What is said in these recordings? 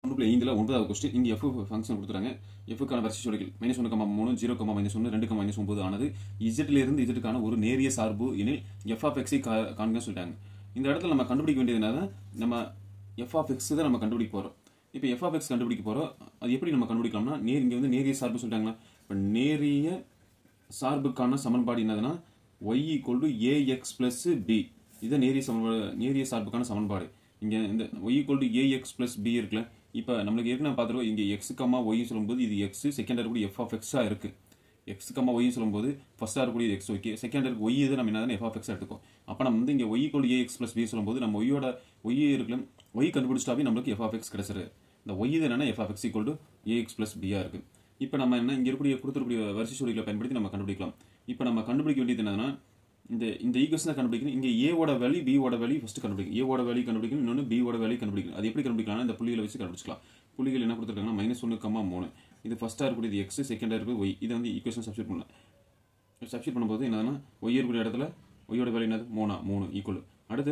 ஒன்று ஐந்தில் ஒன்பதாவது கொஸ்டின் இங்கே எஃப் ஃபங்க்ஷன் கொடுத்துறாங்க எஃப்க்கான வரிசை சொற்கள் மைனஸ் ஒன்று கமா மூணு ஜீரோ கமா மைனஸ் ஒன்று ரெண்டு கமா மைனஸ் ஒன்பது ஆனது இஜெட்ல இருந்து இஜெட்டுக்கான ஒரு நேரிய சார்பு எனில் எஃப் ஆஃப் எக்ஸை காண்க சொல்லிட்டாங்க இந்த இடத்துல நம்ம கண்டுபிடிக்க வேண்டியது என்னன்னா நம்ம எஃப் ஆஃப் எக்ஸ் தான் நம்ம கண்டுபிடிக்க போகிறோம் இப்போ எஃப் ஆஃப் எக்ஸ் கண்டுபிடிக்க போகிறோம் அது எப்படி நம்ம கண்டுபிடிக்கலாம்னா நேர் இங்கே வந்து நேரிய சார்பு சொல்லிட்டாங்களா இப்போ நேரிய சார்புக்கான சமன்பாடு என்னதுன்னா Y equal to A X plus B இது நேரிய சமன்பாடு நேரிய சார்புக்கான சமன்பாடு இங்கே இந்த Y equal to A X plus B இருக்குல்ல இப்போ நம்மளுக்கு ஏற்கனவே பார்த்துருவோம் இங்கே எக்ஸ் கம்மா ஒய் சொல்லும்போது இது எக்ஸ் செகண்ட் இருக்கக்கூடிய எஃப் ஆஃப் எக்ஸாக இருக்கு எக்ஸ் கம்மா ஒய் சொல்லும்போது ஃபர்ஸ்டாக இருக்கக்கூடிய எக்ஸ் ஓகே செகண்ட் இருக்கு ஒய் இது நம்ம என்ன எஃப் ஆஃப் எக்ஸ் எடுத்துக்கோ அப்போ நம்ம வந்து இங்கே Y equal A X plus B சொல்லும்போது நம்ம ஒய்யோட ஒய் இருக்குல்ல ஒய் கண்டுபிடிச்சிட்டாவே நம்மளுக்கு எஃப் ஆஃப் எக்ஸ் கிடைச்சிரு இந்த ஒய் இது என்னன்னா F of X equal to A X plus பியாக இருக்கு இப்போ நம்ம என்ன இங்கே இருக்கக்கூடிய கொடுத்துருக்கூடிய வரிசை சொல்லிகளை பயன்படுத்தி நம்ம கண்டுபிடிக்கலாம் இப்போ நம்ம கண்டுபிடிக்க வேண்டியது என்னன்னா இந்த இந்த ஈக்குவேஷனை கண்டுபிடிக்கணும் இங்கே ஏவோட வேல்யூ பியோட வேல்யூ ஃபர்ஸ்ட் கண்டுபிடிக்கணும் ஏவோட வேல்யூ கண்டுபிடிக்கணும் இன்னொன்று பியோட வேல்யூ கண்டுபிடிக்கணும் அது எப்படி கண்டுபிடிக்கலாம் இந்த புள்ளிகளை வச்சு கண்டுபிடிக்கலாம் புள்ளிகள் என்ன கொடுத்துருக்காங்கன்னா மைனஸ் ஒன்று கம்மா மூணு இது ஃபர்ஸ்ட்டாக இருக்கக்கூடியது எக்ஸ் செகண்டாக இருக்குது ஒய் இதை வந்து ஈக்குவேஷன் சப்ஸ்டியூட் பண்ணலாம் சப்ஸ்டியூட் பண்ணும்போது என்னன்னா ஒய் இருக்கக்கூடிய இடத்துல ஒய்யோட வேல்யூ என்னது மூணா மூணு ஈக்குவல் அடுத்து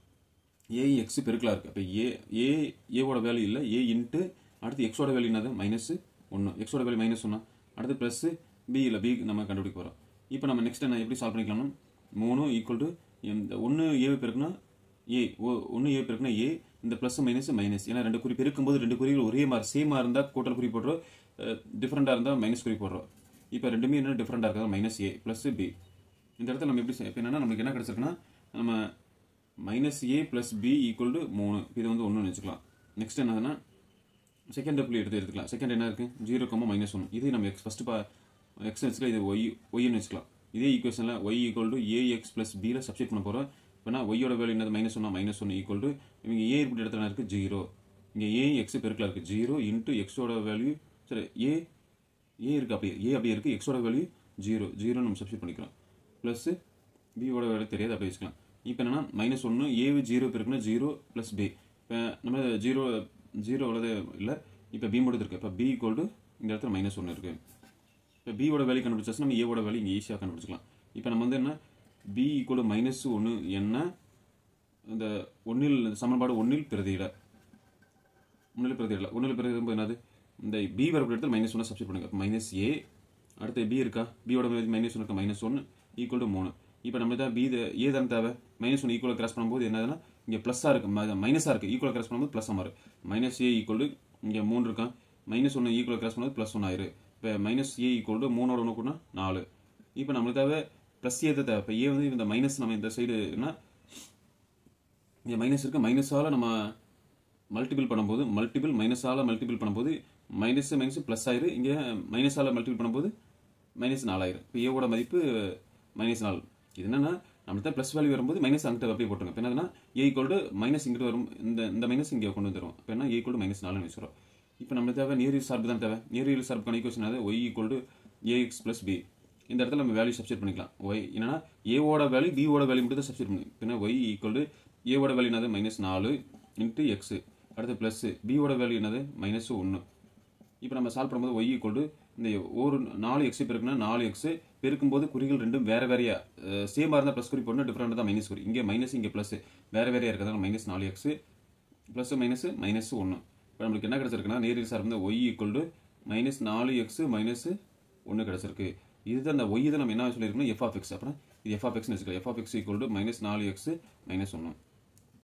ஏ எக்ஸ் பெருக்கலா இருக்கு அப்போ ஏ ஏ ஏவோட வேல்யூ இல்லை ஏ இன்ட்டு அடுத்து எக்ஸோட வேல்யூ என்னது மைனஸ் ஒன்று எக்ஸோட வேல்யூ மைனஸ் ஒன்று அடுத்து ப்ளஸ் பி இல்லை பி நம்ம கண்டுபிடிக்க போகிறோம் இப்போ நம்ம நெக்ஸ்ட் என்ன எப்படி சால்வ் பண்ணிக்கலாம்னா மூணு ஈக்குவல் டு இந்த ஒன்று ஏவை பெருக்குனா ஏ ஒன்று ஏ பெருக்குனா ஏ இந்த ப்ளஸ் மைனஸ் மைனஸ் ஏன்னா ரெண்டு குறி பெருக்கும்போது ரெண்டு குறிகள் ஒரே மாதிரி சேமாக இருந்தால் கூட்டல் குறி போடுறோம் டிஃப்ரெண்ட்டாக இருந்தால் மைனஸ் குறி போடுறோம் இப்போ ரெண்டுமே என்ன டிஃப்ரெண்ட்டாக இருக்கிறது மைனஸ் ஏ ப்ளஸ் பி இந்த இடத்துல நம்ம எப்படி இப்போ என்னன்னா நமக்கு என்ன கிடச்சிருக்குன்னா நம்ம minus A plus B equal to மூணு இது வந்து ஒன்று வச்சுக்கலாம் நெக்ஸ்ட் என்னதுன்னா செகண்ட் புள்ளி எடுத்து எடுத்துக்கலாம் செகண்ட் என்ன இருக்கு ஜீரோ கம்மா மைனஸ் ஒன் இது நம்ம எக்ஸ் ஃபர்ஸ்ட் பா எக்ஸ் வச்சுக்கலாம் இது ஒய் ஒய்னு வச்சுக்கலாம் இதே ஈக்குவேஷனில் Y equal to A X plus பியில் சப்ஸ்டியூட் பண்ண போகிறோம் இப்போனா ஒய்யோட வேல்யூ என்னது மைனஸ் ஒன்னா மைனஸ் ஒன் ஈக்குவல் டு இவங்க ஏ இருக்கிற இடத்துல இருக்கு ஜீரோ இங்கே ஏ எக்ஸ் பெருக்கில் இருக்கு ஜீரோ இன்ட்டு எக்ஸோட வேல்யூ சரி ஏ ஏ இருக்கு அப்படியே ஏ அப்படியே இருக்கு எக்ஸோட வேல்யூ ஜீரோ ஜீரோ நம்ம சப்ஸ்டியூட் பண்ணிக்கலாம் ப்ளஸ் பியோட வேல்யூ தெரியாது அப்படியே வச்சுக்கலாம் இப்போ என்னன்னா மைனஸ் ஒன்று ஏவு ஜீரோ பெருக்குன்னா ஜீரோ ப்ளஸ் பி இப்போ நம்ம ஜீரோ ஜீரோ உள்ளது இல்லை இப்போ பி மட்டும் இருக்கு இப்போ பி ஈக்குவல் டு இந்த இடத்துல மைனஸ் ஒன்று இருக்கு இப்போ பியோட வேல்யூ கண்டுபிடிச்சாச்சு நம்ம ஏவோட வேல்யூ இங்கே ஈஸியாக கண்டுபிடிச்சிக்கலாம் இப்போ நம்ம வந்து என்ன பி ஈக்குவல் மைனஸ் ஒன்று என்ன இந்த ஒன்றில் சமன்பாடு ஒன்றில் பிரதியிட ஒன்றில் பிரதியிடல ஒன்றில் பிரதியிடும் என்னது இந்த பி வரக்கூடிய இடத்துல மைனஸ் ஒன்று சப்ஸ்டியூட் பண்ணுங்க மைனஸ் ஏ அடுத்து பி இருக்கா பியோட வேல்யூ மைனஸ் ஒன்று இருக்கா மைனஸ் ஒன்று ஈக்குவல் டு மூணு இப்போ நம்ம தான் பி ஏ தானே தேவை மைனஸ் ஒன் ஈக்குவல் கிராஸ் பண்ணும்போது என்னதுன்னா இங்கே ப்ளஸ்ஸாக இருக்கு மைனஸாக இருக்கு ஈக்குவல் கிராஸ் பண்ணும்போது ப்ளஸ் மாறும் மைனஸ் ஏ ஈக்குவல் டு இங்கே மூணு இருக்கான் மைனஸ் ஒன்று ஈக்குவல் கிராஸ் பண்ணும்போது ப்ளஸ் ஒன் ஆயிரு இப்போ மைனஸ் ஏ ஈக்குவல் டு மூணோட ஒன்று கூட நாலு இப்போ நம்மளுக்கு தேவை ப்ளஸ் ஏ தான் தேவை இப்போ ஏ வந்து இந்த மைனஸ் நம்ம இந்த சைடுனா இங்கே மைனஸ் இருக்கு மைனஸால் நம்ம மல்டிபிள் பண்ணும்போது மல்டிபிள் மைனஸால் மல்டிபிள் பண்ணும்போது மைனஸ் மைனஸ் ப்ளஸ் ஆயிரு இங்கே மைனஸால் மல்டிபிள் பண்ணும்போது மைனஸ் நாலாயிரம் இப்போ ஏவோட மதிப்பு மைனஸ் நாலு இது என்னன்னா நம்மள்ட்ட ப்ளஸ் வேல்யூ வரும்போது மைனஸ் அங்கிட்ட அப்படியே போட்டுருங்க இப்போ என்னதுன்னா ஏ ஈக்குவல் டு மைனஸ் இங்கிட்டு வரும் இந்த இந்த மைனஸ் இங்கே கொண்டு வந்துடும் இப்போ என்ன ஏ ஈக்குவல் டு மைனஸ் நாலுன்னு வச்சுக்கிறோம் இப்போ நம்ம தேவை நேரியல் சார்பு தான் தேவை நேரியல் சார்புக்கான ஈக்குவேஷன் அது Y equal to A X plus B இந்த இடத்துல நம்ம வேல்யூ சப்ஸ்டியூட் பண்ணிக்கலாம் ஒய் என்னன்னா ஏவோட வேல்யூ பிஓட வேல்யூ மட்டும் தான் சப்ஸ்டியூட் பண்ணி பின்ன ஒய் ஈக்குவல் டு ஏவோட வேல்யூ என்னது மைனஸ் நாலு இன்ட்டு எக்ஸ் அடுத்து ப்ளஸ் பிஓட வேல்யூ என்னது மைனஸ் ஒன்று இப்போ நம்ம சால்வ் பண்ணும்போது ஒய் ஈக்குவல் டு இந்த ஒரு நாலு எக்ஸ் பெருக்குன்னா நாலு எக்ஸ் பெருக்கும்போது குறிகள் ரெண்டும் வேற வேறையா சேமாக இருந்தால் ப்ளஸ் குறி போடணும் டிஃப்ரெண்ட் தான் மைனஸ் குறி இங்கே மைனஸ் இங்கே ப்ளஸ் வேற வேறையா இருக்கிறதால மைனஸ் நாலு எக்ஸ் ப்ளஸ் மைனஸ் மைனஸ் ஒன்று இப்போ நம்மளுக்கு என்ன கிடைச்சிருக்குன்னா நேரில் சார் வந்து ஒய் ஈக்குவல் டு மைனஸ் நாலு எக்ஸ் மைனஸ் ஒன்று கிடைச்சிருக்கு இதுதான் அந்த ஒய் தான் நம்ம என்ன சொல்லியிருக்கோம் எஃப் ஆஃப் எக்ஸ் அப்புறம் இது எஃப் ஆஃப் எக்ஸ்னு வச்சுக்கலாம் F of X equal to minus நாலு எக்ஸ் மைனஸ் ஒன்று